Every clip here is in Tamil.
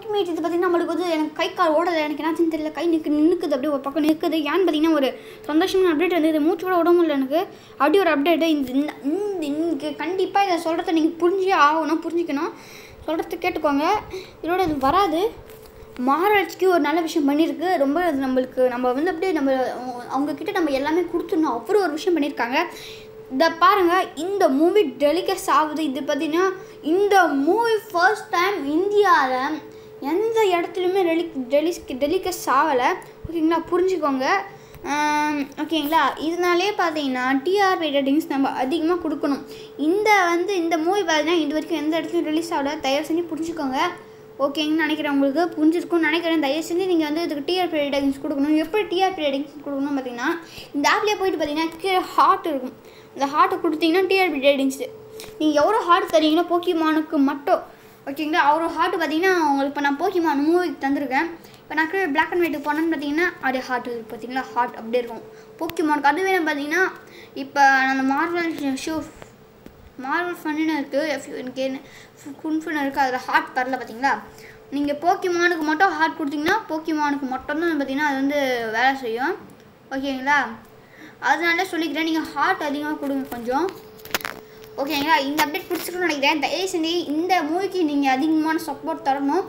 அல்டிமேட் இது பார்த்தீங்கன்னா நம்மளுக்கு வந்து எனக்கு கை கால் ஓடலை எனக்கு என்னாச்சுன்னு தெரியல கை நிற்கு நிற்குது அப்படியே ஒரு பக்கம் நிற்குது ஏன்னு பார்த்தீங்கன்னா ஒரு சந்தோஷமான அப்டேட் வந்தது மூச்சு கூட விட முடியல எனக்கு அப்படி ஒரு அப்டேட்டு இந்த இந்த இந்த இங்கே கண்டிப்பாக இதை சொல்கிறத நீங்கள் புரிஞ்சே ஆகணும் புரிஞ்சுக்கணும் சொல்கிறத கேட்டுக்கோங்க இதோட இது வராது மகாராஜ்க்கு ஒரு நல்ல விஷயம் பண்ணியிருக்கு ரொம்ப அது நம்மளுக்கு நம்ம வந்து அப்படியே நம்ம அவங்கக்கிட்ட நம்ம எல்லாமே கொடுத்துடணும் அவ்வளோ ஒரு விஷயம் பண்ணியிருக்காங்க இதை பாருங்கள் இந்த மூவி டெலிகஸ் ஆகுது இது பார்த்தீங்கன்னா இந்த மூவி ஃபர்ஸ்ட் டைம் இந்தியாவில் எந்த இடத்துலையுமே டெலி டெலிஸ் டெலிகஸ் ஆகலை ஓகேங்களா புரிஞ்சுக்கோங்க ஆம், ஓகேங்களா இதனாலே பார்த்தீங்கன்னா டிஆர்பி ரேட்டிங்ஸ் நம்ம அதிகமாக கொடுக்கணும் இந்த வந்து இந்த மூவி பார்த்தீங்கன்னா இது வரைக்கும் எந்த இடத்துலையும் ரிலீஸ் ஆகல தயவு செஞ்சு புரிஞ்சுக்கோங்க ஓகேங்கன்னு நினைக்கிறேன் உங்களுக்கு புரிஞ்சிருக்கும்னு நினைக்கிறேன் தயவு செஞ்சு நீங்கள் வந்து இதுக்கு டிஆர்பி ரேட்டிங்ஸ் கொடுக்கணும் எப்படி டிஆர்பி ரேட்டிங்ஸ் கொடுக்கணும் பார்த்தீங்கன்னா இந்த ஆப்லேயே போயிட்டு பார்த்தீங்கன்னா கீழே ஹார்ட் இருக்கும் இந்த ஹார்ட்டை கொடுத்தீங்கன்னா டிஆர்பி ரேட்டிங்ஸு நீங்கள் எவ்வளோ ஹார்ட் தரீங்களோ போக்கிமானுக்கு மட்டும் ஓகேங்களா அவ்வளோ ஹார்ட் பார்த்தீங்கன்னா உங்களுக்கு இப்போ நான் போக்கிமான் மூவிக்கு தந்திருக்கேன் இப்போ நான் கீழே பிளாக் அண்ட் ஒயிட் போனேன்னு பார்த்தீங்கன்னா அப்படியே ஹார்ட் இருக்குது பார்த்தீங்களா ஹார்ட் அப்படியே இருக்கும் போக்கிமானுக்கு அது வேணும் பார்த்தீங்கன்னா இப்போ அந்த மார்வல் ஷூ மார்வல் ஃபன்னு இருக்குது எனக்கு குன்ஃபன் இருக்குது அதில் ஹார்ட் வரல பார்த்தீங்களா நீங்கள் போக்கிமானுக்கு மட்டும் ஹார்ட் கொடுத்தீங்கன்னா போக்கிமானுக்கு மட்டும்தான் பார்த்தீங்கன்னா அது வந்து வேலை செய்யும் ஓகேங்களா அதனால சொல்லிக்கிறேன் நீங்கள் ஹார்ட் அதிகமாக கொடுங்க கொஞ்சம் ஓகேங்களா இந்த அப்டேட் பிடிச்சிருக்குன்னு நினைக்கிறேன் தயவு செஞ்சு இந்த மூவிக்கு நீங்கள் அதிகமான சப்போர்ட் தரணும்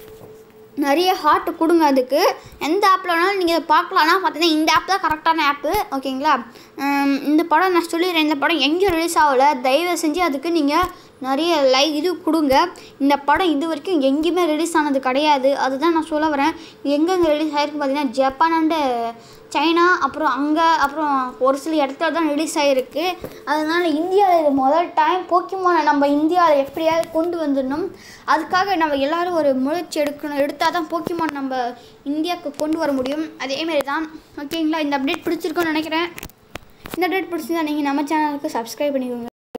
நிறைய ஹார்ட் கொடுங்க அதுக்கு எந்த ஆப்பில் வேணாலும் நீங்கள் பார்க்கலாம்னா பார்த்தீங்கன்னா இந்த ஆப் தான் கரெக்டான ஆப்பு ஓகேங்களா உம், இந்த படம் நான் சொல்லிடுறேன் இந்த படம் எங்கேயும் ரிலீஸ் ஆகலை தயவு செஞ்சு அதுக்கு நீங்கள் நிறைய லைக் இது கொடுங்க இந்த படம் இது வரைக்கும் எங்கேயுமே ரிலீஸ் ஆனது கிடையாது அதுதான் நான் சொல்ல வரேன் எங்கெங்கே ரிலீஸ் ஆகிருக்கு பார்த்தீங்கன்னா ஜப்பான் அண்டு சைனா அப்புறம் அங்கே அப்புறம் ஒரு சில இடத்துல தான் ரிலீஸ் ஆகிருக்கு அதனால் இந்தியாவில் இது முதல் டைம் போக்கிமானை நம்ம இந்தியாவில் எப்படியாவது கொண்டு வந்துடணும் அதுக்காக நம்ம எல்லாரும் ஒரு முயற்சி எடுக்கணும் எடுத்தால் தான் போக்கிமான் நம்ம இந்தியாவுக்கு கொண்டு வர முடியும் அதேமாரி தான் ஓகேங்களா இந்த அப்டேட் பிடிச்சிருக்குன்னு நினைக்கிறேன் இந்த அப்டேட் பிடிச்சிருந்தா நீங்கள் நம்ம சேனலுக்கு சப்ஸ்கிரைப் பண்ணிக்கோங்க